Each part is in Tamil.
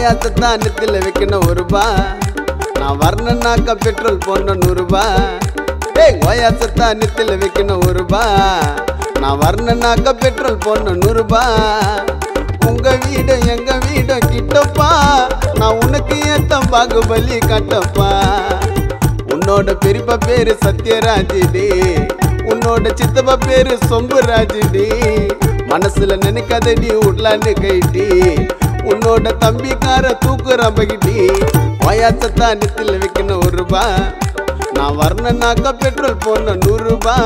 பாயாசத்தான் நெத்தில வைக்கணும் ஒரு ரூபா நான் வரணுன்னாக்கா பெட்ரோல் போடணும் நூறு ரூபா ஏய் பாயாசத்தான் நெத்தில வைக்கணும் ஒரு ரூபா நான் வரணுன்னாக்கா பெட்ரோல் போடணும் நூறு ரூபா உங்க வீடு எங்க வீடு கிட்டப்பா நான் உனக்கு ஏத்த பாகுபலி கட்டப்பா உன்னோட பெரியப்பா பேரு சத்யராஜிடி உன்னோட சித்தப்பா பேரு சொம்புராஜிடி மனசுல நினைக்காதடி உட்லான்னு கைட்டி உன்னோட தம்பிக்கார தூக்கு ரம்பகிட்டி வயாசத்தா நித்துல வைக்கணும் ஒரு ரூபா நான் வரணுன்னாக்கா பெட்ரோல் போடணும் நூறு ரூபா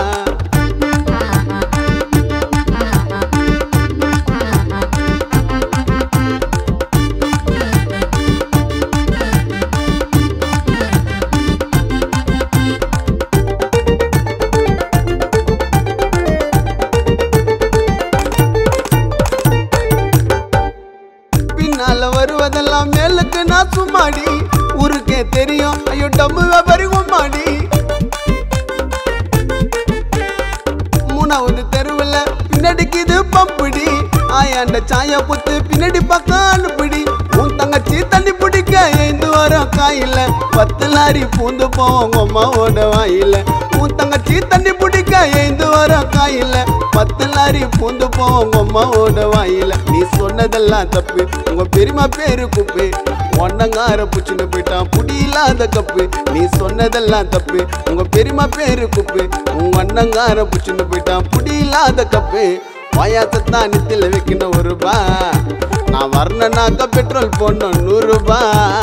பின்னால வருவதெல்லாம் மேலுக்கு நான் சும்மாடி ஊருக்கே தெரியும் ஐயோ டம்மு வியாபாரி கும்மாடி மூணாவது தெருவில் பின்னாடிக்குது பம்புடி ஆயாண்ட சாயா புத்து பின்னாடி பக்கம் அனுப்பிடி உன் தங்கச்சி தண்ணி பிடிக்க ஐந்து வாரம் காயில பத்து லாரி பூந்து போவோம் அம்மாவோட வாயில உன் தங்கச்சி தண்ணி பிடிக்க ஐந்து வாரம் காயில பத்து லாரி பூந்து போவோம் அம்மாவோட வாயில நீ சொன்னதெல்லாம் தப்பு உங்க பெரியமா பேரு குப்பு ஒன்னங்கார புச்சுன்னு போயிட்டான் புடி இல்லாத கப்பு நீ சொன்னதெல்லாம் தப்பு உங்க பெரியமா பேரு குப்பு உன் அண்ணங்கார புச்சுன்னு போயிட்டான் புடி இல்லாத கப்பு பாயாசத்தான் நித்தில வைக்கணும் ஒரு ரூபா நான் வரணுன்னாக்கா பெட்ரோல் போடணும் நூறு ரூபா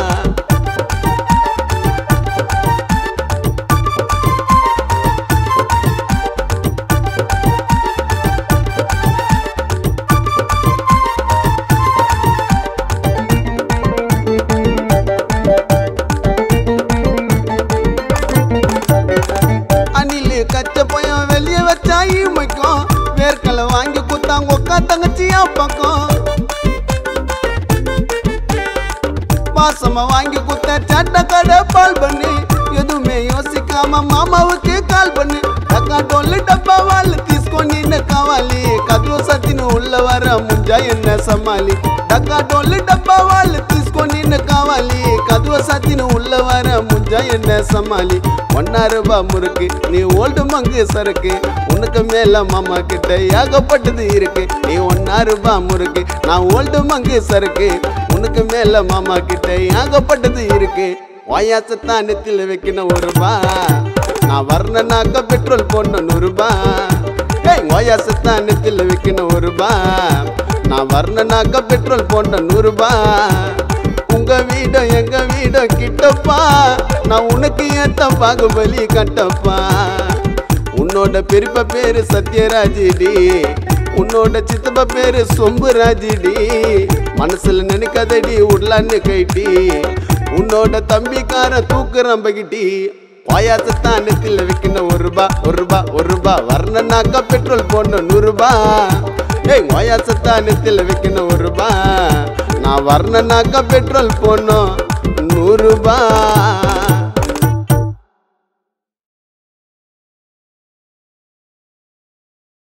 அணிலு கச்ச பயம் வெளியே வச்சா இமைக்கும் வேர்க்கலை வாங்கி குத்தாங்க உக்கா தங்கச்சியா பக்கம் பாசமா வாங்கி குத்த சட்ட கடை பால் பண்ணி எதுவுமே யோசிக்காம மாமாவுக்கு கால் பண்ணு டக்கா டொல்லு டப்பா வாழ் తీసుకొని కావాలి కదులు సతిని ఉల్ల వర ముంజా ఎన్న సమాలి డక్కా డొల్లు డబ్బా వాళ్ళు తీసుకొని కావాలి కదువ సతిని ఉల్ల వர ముంజா என்ன சமாளி ஒன்னா ரூபா முறுக்கு நீ ஓல்டு மங்கு சரக்கு உனக்கு மேல மாமா கிட்ட ஏகப்பட்டது இருக்கு நீ ஒன்னா ரூபா முறுக்கு நான் ஓல்டு மங்கு சரக்கு உனக்கு மேல மாமா கிட்ட ஏகப்பட்டது இருக்கு வாயாசத்தான் நெத்தில வைக்கணும் ஒரு ரூபா நான் வரணுன்னாக்க பெட்ரோல் போடணும் நூறு ரூபா ஏய் வாயாசத்தான் நெத்தில வைக்கணும் ஒரு ரூபா நான் வரணுன்னாக்க பெட்ரோல் போடணும் நூறு ரூபா உங்க வீடு எங்க வீடு கிட்டப்பா நான் உனக்கு ஏத்த பாகுபலி கட்டப்பா உன்னோட பெரியப்பா பேரு சத்யராஜிடி உன்னோட சித்தப்பா பேரு சொம்புராஜிடி மனசுல நினைக்காதடி உடலான்னு கைட்டி உன்னோட தம்பிக்கார தூக்கு ரம்பகிட்டி பாயாசத்தான் நெத்தில வைக்கணும் ஒரு ரூபா ஒரு ரூபா ஒரு ரூபா வரணுன்னாக்கா பெட்ரோல் போடணும் நூறு ரூபா ஏய் பாயாசத்தான் நெத்தில வைக்கணும் ஒரு ரூபா நான் வரணுன்னாக்கா பெட்ரோல் போடணும் நூறு ரூபா